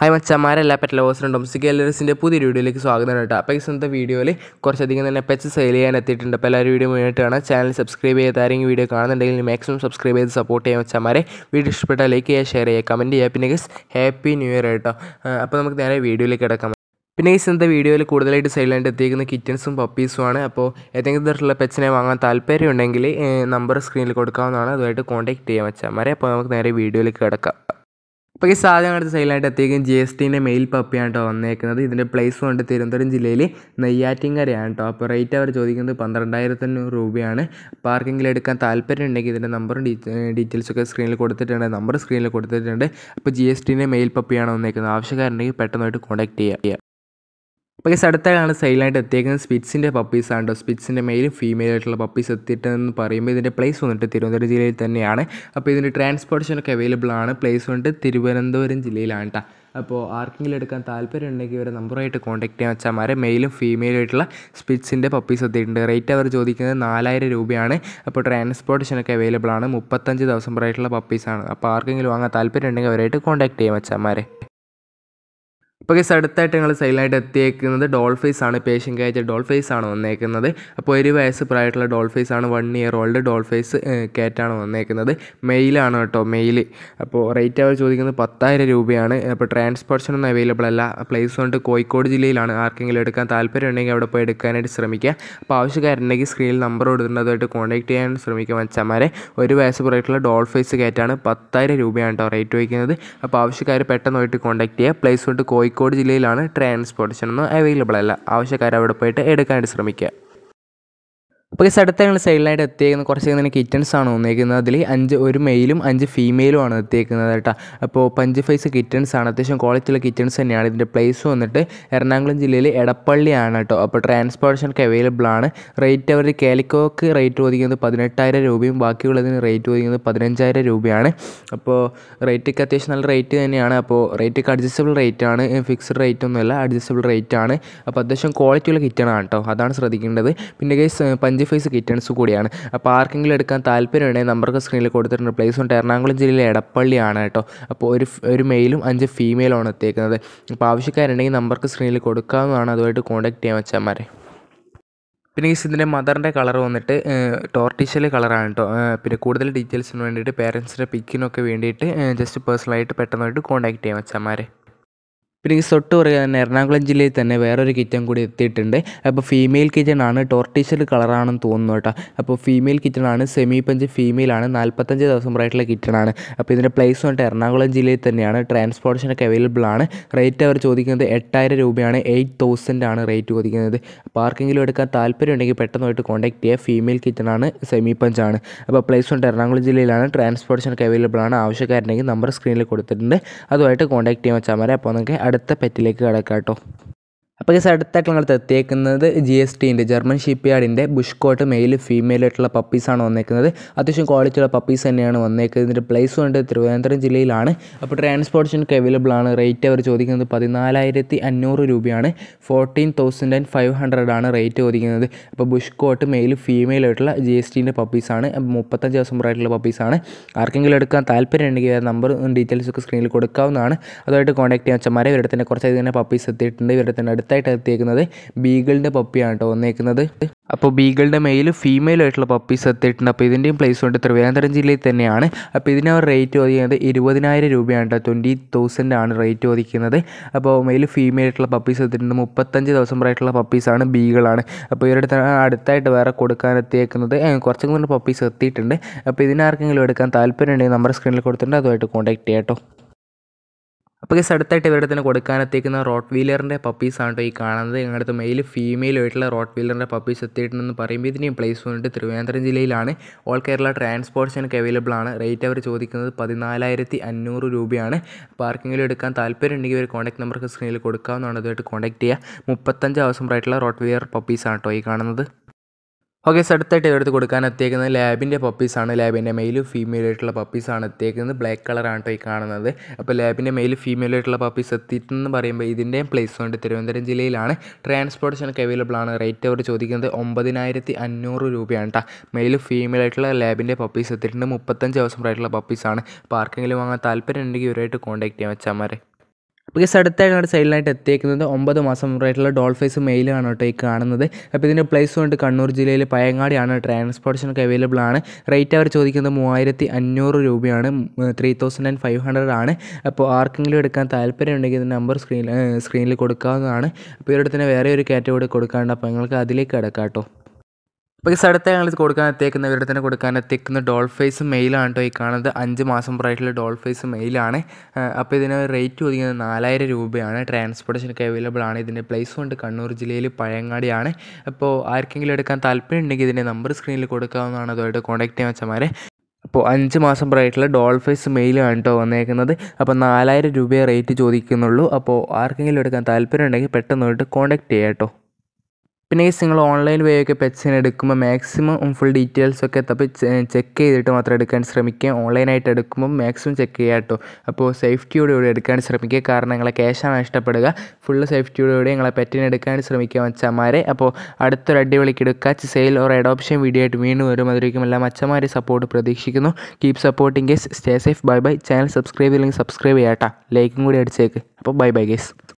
hi മച്ചന്മാരെ എല്ലാ pet ലവേഴ്സിനും domestic എല്ലറസിൻ്റെ പുതിയ വീഡിയോയിലേക്ക് സ്വാഗതം കേട്ടോ അപ്പോൾ ഈ സ്വന്തം വീഡിയോയിൽ കുറച്ചധികം തന്നെ പെറ്റ്സ് സെയിൽ ചെയ്യാൻ എത്തിയിട്ടുണ്ട് അപ്പോൾ എല്ലാവരും വീഡിയോ മുന്നോട്ട് കാണാം ചാനൽ സബ്സ്ക്രൈബ് ചെയ്ത് ആരെങ്കിലും വീഡിയോ കാണുന്നുണ്ടെങ്കിൽ മാക്സിമം സബ്സ്ക്രൈബ് ചെയ്ത് സപ്പോർട്ട് ചെയ്യാൻ മച്ചന്മാരെ വീഡിയോ ഇഷ്ടപ്പെട്ടാൽ ലൈക്ക് ചെയ്യുക ഷെയർ ചെയ്യുക കമൻറ്റ് ചെയ്യുക പിന്നെ ഗസ് ഹാപ്പി ന്യൂ ഇയർ കേട്ടോ ആ, അപ്പോൾ നമുക്ക് നേരെ വീഡിയോയിലേക്ക് കിടക്കാം പിന്നെ ഈ ഇന്നത്തെ വീഡിയോയിൽ കൂടുതലായിട്ട് സെയിലായിട്ട് എത്തിയിരിക്കുന്ന കിറ്റൻസും പപ്പീസും ആണ് അപ്പോൾ ഏതെങ്കിലും തരത്തിലുള്ള പെറ്റ്സിനെ വാങ്ങാൻ താല്പര്യം ഉണ്ടെങ്കിൽ നമ്പർ സ്ക്രീനിൽ കൊടുക്കാവുന്നതാണ് അതുമായിട്ട് കോൺടാക്ട് ചെയ്യാൻ വെച്ചാൽ അപ്പോൾ നമുക്ക് നേരെ വീഡിയോയിലേക്ക് കിടക്കാം അപ്പോൾ ഈ സാധനം അടുത്ത് സെയിലായിട്ട് എത്തിയിരിക്കും ജി എസ് ടീൻ്റെ മെയിൽ പപ്പിയാണ് കേട്ടോ വന്നേക്കുന്നത് ഇതിൻ്റെ പ്ലേസ് കൊണ്ട് തിരുവനന്തപുരം ജില്ലയിൽ നെയ്യാറ്റിങ്കരയാണ് കേട്ടോ അപ്പോൾ റേറ്റ് അവർ ചോദിക്കുന്നത് പന്ത്രണ്ടായിരത്തി അഞ്ഞൂറ് രൂപയാണ് അപ്പോൾ ആർക്കെങ്കിലും എടുക്കാൻ താല്പര്യം ഉണ്ടെങ്കിൽ ഇതിൻ്റെ നമ്പറും ഡീറ്റെയിൽസൊക്കെ സ്ക്രീനിൽ കൊടുത്തിട്ടുണ്ട് നമ്പർ സ്ക്രീനിൽ കൊടുത്തിട്ടുണ്ട് അപ്പോൾ ജി എസ് ടീൻ്റെ മെയിൽ പപ്പിയാണ് വന്നേക്കുന്നത് ആവശ്യക്കാരുണ്ടെങ്കിൽ പെട്ടെന്നായിട്ട് കോൺടാക്ട് ചെയ്യുക അപ്പോൾ ഈ അടുത്താണ് സെയിലായിട്ട് എത്തിയേക്കുന്നത് സ്പിറ്റ്സിൻ്റെ പപ്പീസ് ആണ് കേട്ടോ സ്പിറ്റ്സിൻ്റെ മെയിലും ഫീമെയിൽ ആയിട്ടുള്ള പപ്പീസ് എത്തിയിട്ടെന്ന് പറയുമ്പോൾ ഇതിൻ്റെ പ്ലേസ് വന്നിട്ട് തിരുവനന്തപുരം ജില്ലയിൽ തന്നെയാണ് അപ്പോൾ ഇതിൻ്റെ ട്രാൻസ്പോർട്ടേഷനൊക്കെ അവൈലബിൾ ആണ് പ്ലേസ് വന്നിട്ട് തിരുവനന്തപുരം ജില്ലയിലാണ് കേട്ടോ അപ്പോൾ ആർക്കെങ്കിലും എടുക്കാൻ താല്പര്യം ഉണ്ടെങ്കിൽ ഇവരെ നമ്പറായിട്ട് കോൺടാക്ട് ചെയ്യാൻ വെച്ചാൽ മാരെ മെയിലും ഫീമെയിലും ആയിട്ടുള്ള സ്പിറ്റ്സിൻ്റെ പപ്പീസ് എത്തിയിട്ടുണ്ട് റേറ്റ് അവർ ചോദിക്കുന്നത് നാലായിരം രൂപയാണ് അപ്പോൾ ട്രാൻസ്പോർട്ടേഷനൊക്കെ അവൈലബിൾ ആണ് മുപ്പത്തഞ്ച് ദിവസം വരെയായിട്ടുള്ള പപ്പീസാണ് അപ്പോൾ ആർക്കെങ്കിലും വാങ്ങാൻ താല്പര്യം ഉണ്ടെങ്കിൽ അവരായിട്ട് കോൺടാക്ട് ചെയ്യാൻ വെച്ചാൽ മാരെ ഇപ്പോൾ കേസ് അടുത്തായിട്ട് ഞങ്ങൾ സെയിലായിട്ട് എത്തിയേക്കുന്നത് ഡോൾ ഫേസ് ആണ് പേഷ്യൻ കയറ്റ ഡോൾ ഫേസ് ആണ് വന്നേക്കുന്നത് അപ്പോൾ ഒരു വയസ്സ് പ്രായമായിട്ടുള്ള ഡോൾ ഫേസ് ആണ് one year old doll face കാറ്റാണ് വന്നേക്കുന്നത് മെയിലാണ് കേട്ടോ മെയിൽ അപ്പോൾ റേറ്റ് അവർ ചോദിക്കുന്നത് പത്തായിരം രൂപയാണ് അപ്പോൾ ട്രാൻസ്പോർട്ടേഷൻ ഒന്നും അവൈലബിൾ അല്ല പ്ലേസ് കൊണ്ട് കോഴിക്കോട് ജില്ലയിലാണ് ആർക്കെങ്കിലും എടുക്കാൻ താല്പര്യം ഉണ്ടെങ്കിൽ അവിടെ പോയി എടുക്കാനായിട്ട് ശ്രമിക്കുക അപ്പോൾ ആവശ്യക്കാരുണ്ടെങ്കിൽ സ്ക്രീനിൽ നമ്പർ കൊടുത്തിട്ടുണ്ട് അതുമായിട്ട് കോൺടാക്ട് ചെയ്യാൻ ശ്രമിക്കുക മച്ചന്മാരെ ഒരു വയസ്സ് പ്രായമായിട്ടുള്ള ഡോൾ ഫേസ് കാറ്റാണ് പത്തായിരം രൂപയാണ് കേട്ടോ റേറ്റ് വയ്ക്കുന്നത് അപ്പോൾ ആവശ്യക്കാർ പെട്ടെന്ന് പോയിട്ട് കോൺടാക്ട് ചെയ്യുക പ്ലേസ് കൊണ്ട് കോഴിക്കോട് ജില്ലയിലാണ് ട്രാൻസ്പോർട്ടേഷൻ ഒന്നും അവൈലബിൾ അല്ല ആവശ്യക്കാർ അവിടെ പോയിട്ട് എടുക്കാനായിട്ട് ശ്രമിക്കുക അപ്പോൾ ഈ അടുത്ത ഞങ്ങൾ സൈഡിലായിട്ട് എത്തിയേക്കുന്നത് കുറച്ച് ഇങ്ങനെ കിറ്റൻസ് ആണ് വന്നേക്കുന്നത് അതിൽ അഞ്ച് ഒരു മെയിലും അഞ്ച് ഫീമെയിലും ആണ് എത്തിയേക്കുന്നത് കേട്ടോ അപ്പോൾ പഞ്ച് ഫൈസ് കിറ്റൻസ് ആണ് അത്യാവശ്യം ക്വാളിറ്റിയുള്ള കിറ്റൻസ് തന്നെയാണ് ഇതിൻ്റെ പ്ലേസ് വന്നിട്ട് എറണാകുളം ജില്ലയിൽ എടപ്പള്ളിയാണ് കേട്ടോ അപ്പോൾ ട്രാൻസ്പോർട്ടേഷനൊക്കെ അവൈലബിൾ ആണ് റേറ്റ് അവർ കാലിക്കോക്ക് റേറ്റ് ചോദിക്കുന്നത് പതിനെട്ടായിരം രൂപയും ബാക്കിയുള്ളതിന് റേറ്റ് ചോദിക്കുന്നത് പതിനഞ്ചായിരം രൂപയാണ് അപ്പോൾ റേറ്റൊക്കെ അത്യാവശ്യം നല്ല റേറ്റ് തന്നെയാണ് അപ്പോൾ റേറ്റൊക്കെ അഡ്ജസ്റ്റബിൾ റേറ്റ് ആണ് ഫിക്സ്ഡ് റേറ്റ് ഒന്നുമല്ല അഡ്ജസ്റ്റബിൾ റേറ്റ് ആണ് അപ്പോൾ അത്യാവശ്യം ക്വാളിറ്റിയുള്ള കിറ്റണാണ് കേട്ടോ അതാണ് ശ്രദ്ധിക്കേണ്ടത് പിന്നെ ഗൈസ് പഞ്ച് ഫൈസ് കിറ്റൺസ് കൂടിയാണ് അപ്പോൾ ആർക്കെങ്കിലും എടുക്കാൻ താല്പര്യം ഉണ്ടെങ്കിൽ നമ്പർക്ക് സ്ക്രീനിൽ കൊടുത്തിട്ടുണ്ട് പ്ലേസ് ഉണ്ട് എറണാകുളം ജില്ലയിലെ എടപ്പള്ളിയാണ് കേട്ടോ അപ്പോൾ ഒരു ഒരു മെയിലും അഞ്ച് ഫീമെയിലുമാണ് എത്തിയേക്കുന്നത് അപ്പോൾ ആവശ്യക്കാരുണ്ടെങ്കിൽ നമ്പർക്ക് സ്ക്രീനിൽ കൊടുക്കാവുന്നതാണ് അതുമായിട്ട് കോൺടാക്ട് ചെയ്യാൻ വെച്ചാൽ പിന്നെ ഈ ഇതിൻ്റെ മദറിൻ്റെ കളർ വന്നിട്ട് ടോർട്ടിഷ്യൽ കളറാണ് കേട്ടോ പിന്നെ കൂടുതൽ ഡീറ്റെയിൽസിന് വേണ്ടിയിട്ട് പേരൻസിൻ്റെ പിക്കിനൊക്കെ വേണ്ടിയിട്ട് ജസ്റ്റ് പേഴ്സണലായിട്ട് പെട്ടെന്നായിട്ട് കോൺടാക്ട് ചെയ്യാൻ വെച്ചാൽ പിന്നെ ഈ തൊട്ട് പറയുക തന്നെ എറണാകുളം ജില്ലയിൽ തന്നെ വേറൊരു കിച്ചൺ കൂടി എത്തിയിട്ടുണ്ട് അപ്പോൾ ഫീമെയിൽ കിച്ചൺ ആണ് ടോർട്ടീഷ്യൽ കളറാണെന്ന് തോന്നുന്നു കേട്ടോ അപ്പോൾ ഫീമെയിൽ കിച്ചൺ ആണ് സെമി പഞ്ച് ഫീമെയിൽ ആണ് നാൽപ്പത്തഞ്ച് ദിവസം പ്രായമായിട്ടുള്ള കിച്ചൺ ആണ് അപ്പോൾ ഇതിൻ്റെ പ്ലേസ് വന്നിട്ട് എറണാകുളം ജില്ലയിൽ തന്നെയാണ് ട്രാൻസ്പോർട്ടേഷനൊക്കെ അവൈലബിൾ ആണ് റേറ്റ് അവർ ചോദിക്കുന്നത് എട്ടായിരം രൂപയാണ് എയ്റ്റ് തൗസൻഡ് ആണ് റേറ്റ് ചോദിക്കുന്നത് അപ്പോൾ ആർക്കെങ്കിലും എടുക്കാൻ താല്പര്യം ഉണ്ടെങ്കിൽ പെട്ടെന്ന് പോയിട്ട് കോൺടാക്ട് ചെയ്യുക ഫീമെയിൽ കിച്ചൺ ആണ് സെമി പഞ്ച് ആണ് അപ്പോൾ പ്ലേസ് വന്നിട്ട് എറണാകുളം ജില്ലയിലാണ് ട്രാൻസ്പോർട്ടേഷനൊക്കെ അവൈലബിൾ ആണ് ആവശ്യക്കാരുണ്ടെങ്കിൽ നമ്പർ സ്ക്രീനിൽ കൊടുത്തിട്ടുണ്ട് അതുമായിട്ട് കോൺടാക്ട് ചെയ്യാൻ വെച്ചാൽ മതി അപ്പോൾ നമുക്ക് അടുത്ത പെറ്റിലേക്ക് കിടക്കാം കേട്ടോ അപ്പോൾ ഈ അടുത്തായിട്ട് ഞങ്ങൾ എത്തിയേക്കുന്നത് ജി എസ് ടിൻ്റെ ജർമ്മൻ ഷിപ്പ് യാർഡിൻ്റെ ബുഷ് കോട്ട് മെയിൽ ഫീമെയിൽ ആയിട്ടുള്ള പപ്പീസാണ് വന്നേക്കുന്നത് അത്യാവശ്യം ക്വാളിറ്റിയുള്ള പപ്പീസ് തന്നെയാണ് വന്നേക്കുന്നത് ഇതിൻ്റെ പ്ലേസ് കൊണ്ട് തിരുവനന്തപുരം ജില്ലയിലാണ് അപ്പോൾ ട്രാൻസ്പോർട്ടേഷനൊക്കെ അവൈലബിൾ ആണ് റേറ്റ് അവർ ചോദിക്കുന്നത് പതിനാലായിരത്തി അഞ്ഞൂറ് രൂപയാണ് fourteen thousand and five hundred ആണ് റേറ്റ് ചോദിക്കുന്നത് അപ്പോൾ ബുഷ് കോട്ട് മെയിൽ ഫീമെയിൽ ആയിട്ടുള്ള ജി എസ് ടിൻ്റെ പപ്പീസാണ് മുപ്പത്തഞ്ച് ദിവസം പ്രായമായിട്ടുള്ള പപ്പീസാണ് ആർക്കെങ്കിലും എടുക്കാൻ താല്പര്യം ഉണ്ടെങ്കിൽ നമ്പർ ഡീറ്റെയിൽസ് ഒക്കെ സ്ക്രീനിൽ കൊടുക്കാവുന്നതാണ് അതുമായിട്ട് കോൺടാക്ട് ചെയ്യാൻ വെച്ചാൽ ഇവരുടെ തന്നെ കുറച്ച് തന്നെ പപ്പീസ് എത്തിയിട്ടുണ്ട് ഇവരുടെ തന്നെ അടുത്തായിട്ട് എത്തിയേക്കുന്നത് ബീഗിളിൻ്റെ പപ്പിയാണ് കേട്ടോ വന്നേക്കുന്നത് അപ്പോൾ ബീഗിളുടെ മെയിൽ ഫീമെയിൽ ആയിട്ടുള്ള പപ്പീസ് എത്തിയിട്ടുണ്ട് അപ്പോൾ ഇതിൻ്റെയും പ്ലേസ് കൊണ്ട് തിരുവനന്തപുരം ജില്ലയിൽ തന്നെയാണ് അപ്പോൾ ഇതിന് അവർ റേറ്റ് ചോദിക്കുന്നത് ഇരുപതിനായിരം രൂപയാണ് കേട്ടോ ട്വൻറ്റി തൗസൻഡ് ആണ് റേറ്റ് ചോദിക്കുന്നത് അപ്പോൾ മെയിൽ ഫീമെയിൽ ആയിട്ടുള്ള പപ്പീസ് എത്തിയിട്ടുണ്ട് മുപ്പത്തഞ്ച് ദിവസം പ്രായമായിട്ടുള്ള പപ്പീസാണ് ബീഗിളാണ് അപ്പോൾ ഇവരുടെ തന്നെ അടുത്തായിട്ട് വേറെ കൊടുക്കാൻ എത്തിയേക്കുന്നത് കുറച്ചും കൂടി പപ്പീസ് എത്തിയിട്ടുണ്ട് അപ്പോൾ ഇതിനാർക്കെങ്കിലും എടുക്കാൻ താല്പര്യം ഉണ്ടെങ്കിൽ നമ്പർ സ്ക്രീനിൽ കൊടുത്തിട്ടുണ്ട് അതുമായിട്ട് കോൺടാക്ട് ചെയ്യാം കേട്ടോ അപ്പോൾ ഈ അടുത്തായിട്ട് ഇവരുടെ തന്നെ കൊടുക്കാനെത്തിക്കുന്ന റോട്ട് വീലറിൻ്റെ പപ്പീസാണ് കേട്ടോ ഈ കാണുന്നത് ഞങ്ങളുടെ മെയിൽ ഫീമെയിലും ആയിട്ടുള്ള റോട്ട് വീലറിൻ്റെ പപ്പീസ് എത്തിയിട്ടുണ്ടെന്ന് പറയുമ്പോൾ ഇതിനെയും പ്ലേസ് വന്നിട്ട് തിരുവനന്തപുരം ജില്ലയിലാണ് ഓൾ കേരള ട്രാൻസ്പോർട്ടേഷനൊക്കെ അവൈലബിൾ ആണ് റേറ്റ് അവർ ചോദിക്കുന്നത് പതിനാലായിരത്തി അഞ്ഞൂറ് രൂപയാണ് അപ്പോൾ ആർക്കെങ്കിലും എടുക്കാൻ താല്പര്യം ഉണ്ടെങ്കിൽ ഒരു കോൺടാക്ട് നമ്പർക്ക് സ്ക്രീനിൽ കൊടുക്കാവുന്നതാണ് അതുമായിട്ട് കോൺടാക്ട് ചെയ്യുക മുപ്പത്തഞ്ച് ദിവസം പ്രായമായിട്ടുള്ള റോട്ട് വീലർ പപ്പീസാണ് കേട്ടോ ഈ കാണുന്നത് ഓക്കെ അടുത്തായിട്ട് ഇവരടുത്ത് കൊടുക്കാൻ എത്തിയേക്കുന്നത് ലാബിൻ്റെ പപ്പീസാണ് ലാബിൻ്റെ മെയിലും ഫീമെയിൽ ആയിട്ടുള്ള പപ്പീസാണ് എത്തിയേക്കുന്നത് ബ്ലാക്ക് കളറാണ് കേട്ടോ ഈ കാണുന്നത് അപ്പോൾ ലാബിൻ്റെ മെയിൽ ഫീമെയിൽ ആയിട്ടുള്ള പപ്പീസ് എത്തിയിട്ടെന്ന് പറയുമ്പോൾ ഇതിൻ്റെയും പ്ലേസ് ഉണ്ട് തിരുവനന്തപുരം ജില്ലയിലാണ് ട്രാൻസ്പോർട്ടേഷനൊക്കെ അവൈലബിൾ ആണ് റേറ്റ് അവർ ചോദിക്കുന്നത് ഒമ്പതിനായിരത്തി അഞ്ഞൂറ് രൂപയാണ് കേട്ടോ മെയിൽ ഫീമെയിൽ ആയിട്ടുള്ള ലാബിൻ്റെ പപ്പീസ് എത്തിയിട്ടുണ്ട് മുപ്പത്തഞ്ച് ദിവസം ആയിട്ടുള്ള പപ്പീസാണ് അപ്പോൾ ആർക്കെങ്കിലും വാങ്ങാൻ താല്പര്യം ഉണ്ടെങ്കിൽ ഇവരായിട്ട് കോൺടാക്ട് ചെയ്യാൻ വെച്ചാൽ മതി അപ്പോൾ ഈ അടുത്തായിട്ട് നമ്മുടെ സൈഡിലായിട്ട് എത്തിയേക്കുന്നത് ഒമ്പത് മാസം ആയിട്ടുള്ള ഡോൾഫൈസ് മെയിലാണ് കേട്ടോ ഈ കാണുന്നത് അപ്പോൾ ഇതിൻ്റെ പ്ലേസ് കൊണ്ട് കണ്ണൂർ ജില്ലയിൽ പയങ്ങാടിയാണ് ട്രാൻസ്പോർട്ടേഷനൊക്കെ അവൈലബിൾ ആണ് റേറ്റ് അവർ ചോദിക്കുന്നത് മൂവായിരത്തി അഞ്ഞൂറ് രൂപയാണ് three thousand and five hundred ആണ് അപ്പോൾ ആർക്കെങ്കിലും എടുക്കാൻ താല്പര്യം ഉണ്ടെങ്കിൽ ഇതിൻ്റെ നമ്പർ സ്ക്രീനിൽ സ്ക്രീനിൽ കൊടുക്കാവുന്നതാണ് അപ്പോൾ ഇവരുടെ തന്നെ വേറെ ഒരു കാറ്റഗറി കൊടുക്കാറുണ്ട് അപ്പോൾ നിങ്ങൾക്ക് അതിലേക്ക് കിടക്കാം കേട്ടോ അപ്പോൾ ഈ സ്ഥലത്ത് ഞങ്ങൾ കൊടുക്കാൻ എത്തിയേക്കുന്ന ഇവരുടെ തന്നെ കൊടുക്കാൻ എത്തിക്കുന്ന ഡോൾഫേസ് മെയിലാണ് കേട്ടോ ഈ കാണുന്നത് അഞ്ച് മാസം പ്രായമായിട്ടുള്ള ഡോൾഫേസ് മെയിലാണ് അപ്പോൾ ഇതിന് റേറ്റ് ചോദിക്കുന്നത് നാലായിരം രൂപയാണ് ട്രാൻസ്പോർട്ടേഷനൊക്കെ അവൈലബിൾ ആണ് ഇതിൻ്റെ പ്ലേസ് കൊണ്ട് കണ്ണൂർ ജില്ലയിൽ പഴയങ്ങാടിയാണ് അപ്പോൾ ആർക്കെങ്കിലും എടുക്കാൻ താല്പര്യം ഉണ്ടെങ്കിൽ ഇതിൻ്റെ നമ്പർ സ്ക്രീനിൽ കൊടുക്കാവുന്നതാണ് അതുമായിട്ട് കോൺടാക്ട് ചെയ്യാൻ വെച്ചമാരെ അപ്പോൾ അഞ്ച് മാസം പ്രായമായിട്ടുള്ള ഡോൾഫൈസ് മെയിലാണ് കേട്ടോ വന്നേക്കുന്നത് അപ്പോൾ നാലായിരം രൂപയെ റേറ്റ് ചോദിക്കുന്നുള്ളൂ അപ്പോൾ ആർക്കെങ്കിലും എടുക്കാൻ താല്പര്യം ഉണ്ടെങ്കിൽ പെട്ടെന്ന് പോയിട്ട് കോൺടാക്ട് ചെയ്യാം കേട്ടോ പിന്നെ ഈ നിങ്ങൾ ഓൺലൈൻ വേ ഒക്കെ പെറ്റ്സിനെ എടുക്കുമ്പോൾ മാക്സിമം ഫുൾ ഡീറ്റെയിൽസ് ഒക്കെ തപ്പി ചെക്ക് ചെയ്തിട്ട് മാത്രം എടുക്കാൻ ശ്രമിക്കുക ഓൺലൈനായിട്ട് എടുക്കുമ്പോൾ മാക്സിമം ചെക്ക് ചെയ്യുക കേട്ടോ അപ്പോൾ സേഫ്റ്റിയോടെ കൂടി എടുക്കാൻ ശ്രമിക്കുക കാരണം നിങ്ങളെ ക്യാഷാണ് ഇഷ്ടപ്പെടുക ഫുള്ള് സേഫ്റ്റിയോടെ കൂടി നിങ്ങളെ പെറ്റിനെ എടുക്കാൻ ശ്രമിക്കുക മച്ചന്മാരെ അപ്പോൾ അടുത്തൊരു അടിപൊളിക്ക് എടുക്കുക സെയിൽ ഓർ അഡോപ്ഷൻ വീഡിയോ ആയിട്ട് വീണ്ടും വരും അതിലേക്കും എല്ലാ മച്ചന്മാരെ സപ്പോർട്ട് പ്രതീക്ഷിക്കുന്നു keep supporting guys stay safe bye bye channel subscribe ചെയ്തില്ലെങ്കിൽ സബ്സ്ക്രൈബ് ചെയ്യാട്ടാ ലൈക്കും കൂടി അടിച്ചേക്ക് അപ്പോൾ ബൈ ബൈ ഗേസ്